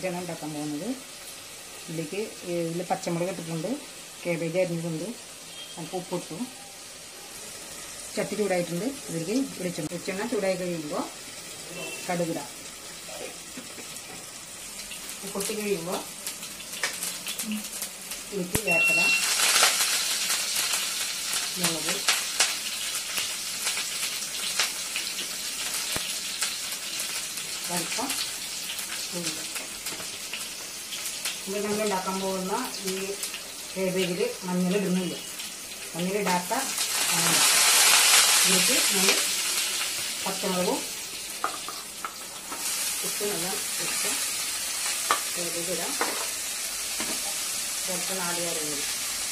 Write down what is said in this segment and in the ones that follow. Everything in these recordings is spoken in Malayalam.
കേബേജാണ് ഉണ്ടാക്കാൻ പോകുന്നത് ഇതിലേക്ക് ഇതിൽ പച്ചമുളക് ഇട്ടിട്ടുണ്ട് കേബേജ് അരിഞ്ഞിട്ടുണ്ട് അല്പം ഉപ്പിട്ടു ചട്ടി ചൂടായിട്ടുണ്ട് ഇതിലേക്ക് വെളിച്ചെണ്ണ വെളിച്ചെണ്ണ ചൂടായി കഴിയുമ്പോൾ കടുകിടാം പൊട്ടി കഴിയുമ്പോൾ ഇതിലേക്ക് വേർക്കട മുളക് അല്പം ഉള്ളി ഇത് നമ്മൾ ഉണ്ടാക്കാൻ പോകുന്ന ഈ കേബേജിൽ മഞ്ഞൾ ഇടുന്നില്ല മഞ്ഞളിടാത്ത ആണ് ഇതിലേക്ക് നമ്മൾ പച്ചമുളകും ഇട്ട് നല്ല ഇട്ട് കേബേജ് ഇടാം കുറച്ച് നാളികേരം കൂടി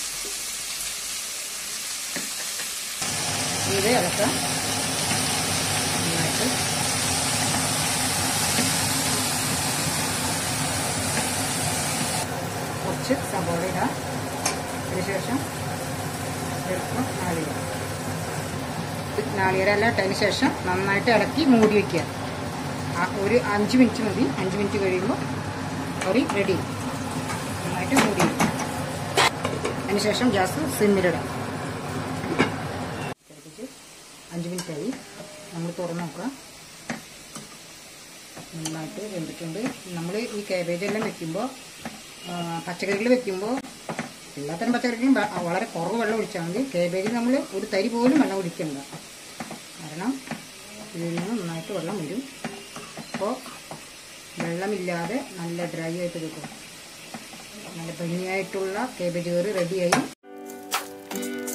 ഇത് ഇളക്കാം നന്നായിട്ട് കുറച്ച് സബോള ഇടാം അതിനുശേഷം ചെറുപ്പം നാളികേരം നാളികേരം എല്ലാം ഇട്ടതിന് ശേഷം നന്നായിട്ട് ഇളക്കി മൂടി വയ്ക്കുക ആ ഒരു അഞ്ച് മിനിറ്റ് മതി അഞ്ച് മിനിറ്റ് കഴിയുമ്പോൾ കറി റെഡി നന്നായിട്ട് മൂടി വയ്ക്കുക അതിനുശേഷം ഗ്യാസ് സിമ്മിലിടാം തിളപ്പിച്ച് അഞ്ച് മിനിറ്റായി നമ്മൾ തുറന്ന് നോക്കാം നന്നായിട്ട് വെന്തിട്ടുണ്ട് നമ്മൾ ഈ കാബേജ് എല്ലാം വെക്കുമ്പോൾ പച്ചക്കറികൾ വെക്കുമ്പോൾ എല്ലാത്തരം പച്ചക്കറിക്കും വ- വളരെ കുറവ് വെള്ളം ഒഴിച്ചാൽ മതി കാബേജിൽ നമ്മൾ ഒരു തരി പോലും വെള്ളം ഒഴിക്കണ്ട കാരണം ഇതിൽ നിന്ന് നന്നായിട്ട് വെള്ളം വരും അപ്പോൾ വെള്ളമില്ലാതെ നല്ല ഡ്രൈ ആയിട്ട് കിട്ടും നല്ല ഭംഗിയായിട്ടുള്ള കേബേജ് കറി റെഡിയായി